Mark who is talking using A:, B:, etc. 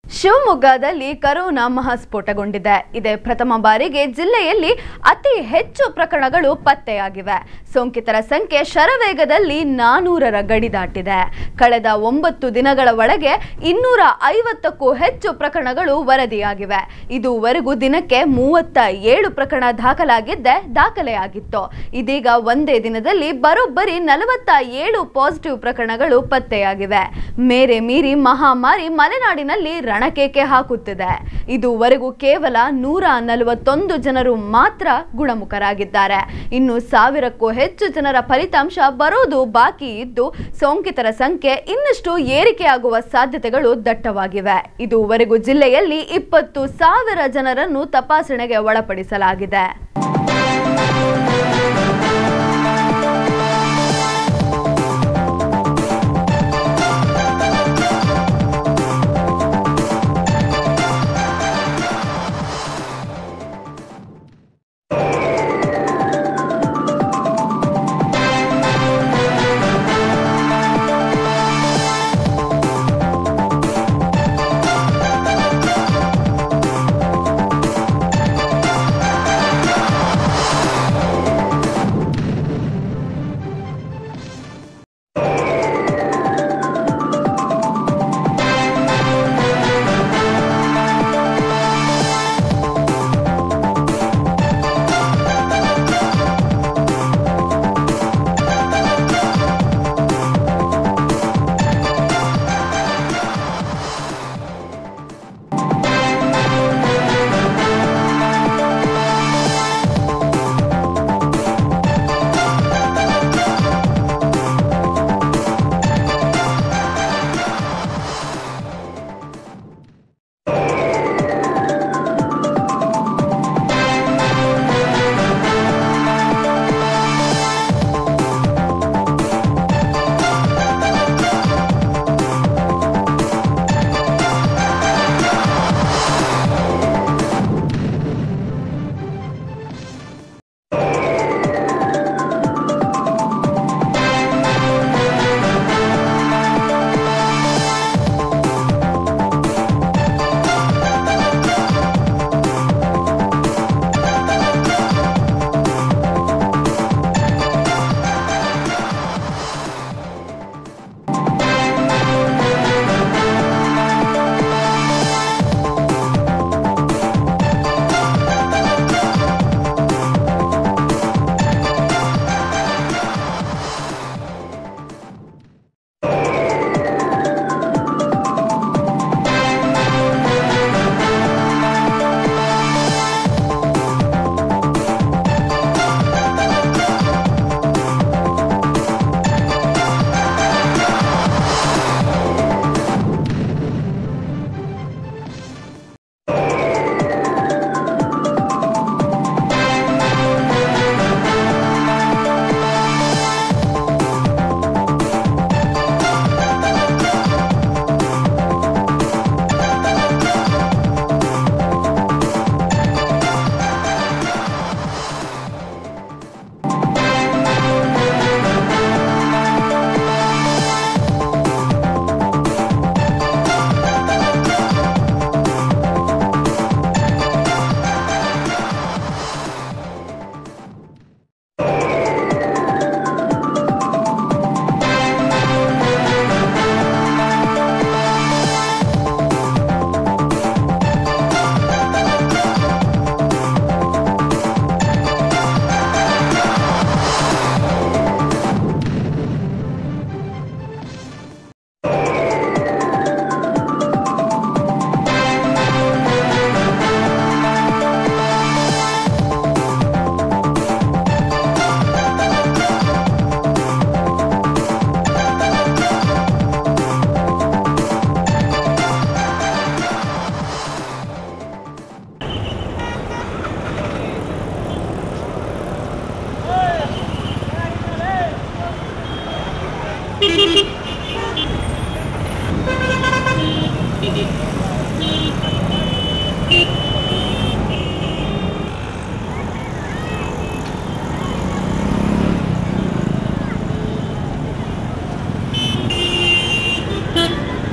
A: ಶಿವಮೊಗ್ಗದಲ್ಲಿ ಕರೋನಾ ಮಹಾಸ್ಫೋಟಗೊಂಡಿದೆ ಇದೇ ಪ್ರಥಮ ಬಾರಿಗೆ ಜಿಲ್ಲೆಯಲ್ಲಿ ಅತಿ ಹೆಚ್ಚು ಪ್ರಕರಣಗಳು ಪತ್ತೆಯಾಗಿವೆ ಸೋಂಕಿತರ ಸಂಖ್ಯೆ ಶರವೇಗದಲ್ಲಿ ನಾನೂರರ ಗಡಿ ದಾಟಿದೆ ಕಳೆದ ಒಂಬತ್ತು ದಿನಗಳ ಒಳಗೆ ಇನ್ನೂರ ಐವತ್ತಕ್ಕೂ ಹೆಚ್ಚು ಪ್ರಕರಣಗಳು ವರದಿಯಾಗಿವೆ ಇದುವರೆಗೂ ದಿನಕ್ಕೆ ಮೂವತ್ತ ಏಳು ಪ್ರಕರಣ ದಾಖಲಾಗಿದ್ದೆ ದಾಖಲೆಯಾಗಿತ್ತು ಇದೀಗ ಒಂದೇ ದಿನದಲ್ಲಿ ಬರೋಬ್ಬರಿ ನಲವತ್ತ ಏಳು ಪಾಸಿಟಿವ್ ಪ್ರಕರಣಗಳು ಪತ್ತೆಯಾಗಿವೆ ಮೇರೆ ಮೀರಿ ಮಹಾಮಾರಿ ಮಲೆನಾಡಿನಲ್ಲಿ ರಣಕೇಕೆ ಹಾಕುತ್ತಿದೆ ಇದುವರೆಗೂ ಕೇವಲ ನೂರ ನಲವತ್ತೊಂದು ಜನರು ಮಾತ್ರ ಗುಣಮುಖರಾಗಿದ್ದಾರೆ ಇನ್ನು ಸಾವಿರಕ್ಕೂ ಹೆಚ್ಚು ಜನರ ಫಲಿತಾಂಶ ಬರೋದು ಬಾಕಿ ಇದ್ದು ಸೋಂಕಿತರ ಸಂಖ್ಯೆ ಇನ್ನಷ್ಟು ಏರಿಕೆಯಾಗುವ ಸಾಧ್ಯತೆಗಳು ದಟ್ಟವಾಗಿವೆ ಇದುವರೆಗೂ ಜಿಲ್ಲೆಯಲ್ಲಿ ಇಪ್ಪತ್ತು ಸಾವಿರ ಜನರನ್ನು ತಪಾಸಣೆಗೆ ಒಳಪಡಿಸಲಾಗಿದೆ